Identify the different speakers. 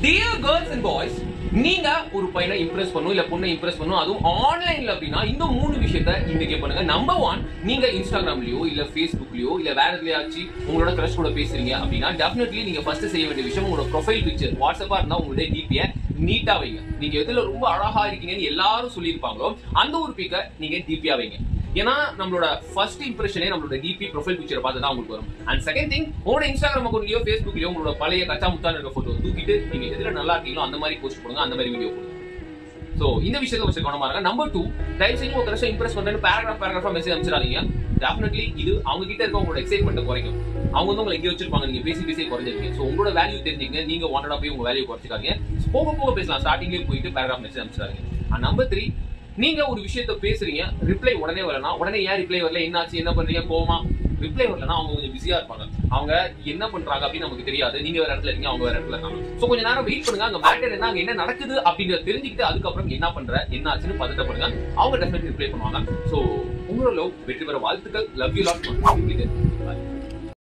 Speaker 1: dear girls and boys நீங்க ஒரு பையனை இம்ப்ரெஸ் பண்ணும் இல்ல பொண்ணை இம்ப்ரெஸ் பண்ணும் அதுவும் ஆன்லைன்ல அப்படின்னா இந்த மூணு விஷயத்த இன்னைக்கு பண்ணுங்க நம்பர் ஒன் நீங்க இன்ஸ்டாகிராம்லயோ இல்ல ஃபேஸ்புக்லயோ இல்ல வேற எதுலயாச்சும் உங்களோட கிரஷ் கூட பேசுறீங்க அப்படின்னா டெஃபினெட்லி நீங்க ஃபர்ஸ்ட் செய்ய வேண்டிய விஷயம் உங்களோட ப்ரொஃபைல் பிக்சர் வாட்ஸ்அப்பா இருந்தா உங்களுடைய டிபியை நீட்டா வைங்க நீங்க எதுல ரொம்ப அழகா இருக்கீங்கன்னு எல்லாரும் சொல்லியிருப்பாங்களோ அந்த ஒரு பிக்கை நீங்க டிபியா வைங்க ஏன்னா நம்மளோட ஃபர்ஸ்ட் இம்ப்ரெஷனே நம்மளோட டிபி ப்ரொஃபைல் பிக்சர் பார்த்து தான் உங்களுக்கு வரும் அண்ட் செகண்ட் திங் உங்களோட இன்ஸ்டாகிராம் அக்கௌண்ட்லயோ ஃபேஸ்புக்லயோ உங்களோட பழைய கச்சா முத்தான இருக்க போட்டோ தூக்கிட்டு நீங்க எதுல நல்லா இருக்கீங்களோ அந்த மாதிரி போஸ்ட் போடுங்க அந்த மாதிரி வீடியோ போடுங்க சோ இந்த விஷயத்தை கொஞ்சம் கவனமா இருங்க நம்பர் டூ தயவு செஞ்சு ஒரு கிரஷை இம்ப்ரெஸ் பண்றேன்னு பேராகிராஃப் பேராகிராஃபா மெசேஜ் அனுப்பிச்சிடாதீங்க டெஃபினெட்லி இது அவங்க கிட்ட இருக்க உங்களோட எக்ஸைட்மெண்ட் குறைக்கும் அவங்க வந்து உங்களை எங்கே வச்சிருப்பாங்க நீங்க பேசி பேசி குறைஞ்சிருக்கீங்க ஸோ உங்களோட வேல்யூ தெரிஞ்சுங்க நீங்க வாண்டடா போய் உங்க வேல்யூ குறைச்சிக்காதீங்க போக போக பேசலாம் ஸ்டார்டிங்லேயே போயிட்டு பேராகிராஃப் மெசேஜ் அனுப்பிச்சிடாதீங்க நம்பர் த்ரீ நீங்க ஒரு விஷயத்த பேசுறீங்க ரிப்ளை உடனே வரலனா உடனே ஏன் ரிப்ளை வரல என்னாச்சு என்ன பண்றீங்க கோவமா ரிப்ளை வரலனா அவங்க கொஞ்சம் பிஸியா இருப்பாங்க அவங்க என்ன பண்றாங்க அப்படின்னு நமக்கு தெரியாது நீங்க வேற இடத்துல இருக்கீங்க அவங்க வேற இடத்துல இருக்காங்க சோ கொஞ்ச நேரம் வெயிட் பண்ணுங்க அங்க மேட்டர் என்ன அங்க என்ன நடக்குது அப்படிங்கறத தெரிஞ்சுக்கிட்டு அதுக்கப்புறம் என்ன பண்ற என்ன ஆச்சுன்னு பதட்டப்படுங்க அவங்க டெஃபினெட்லி ரிப்ளை பண்ணுவாங்க சோ உங்களோட லவ் வெற்றி பெற வாழ்த்துக்கள் லவ் யூ லாட்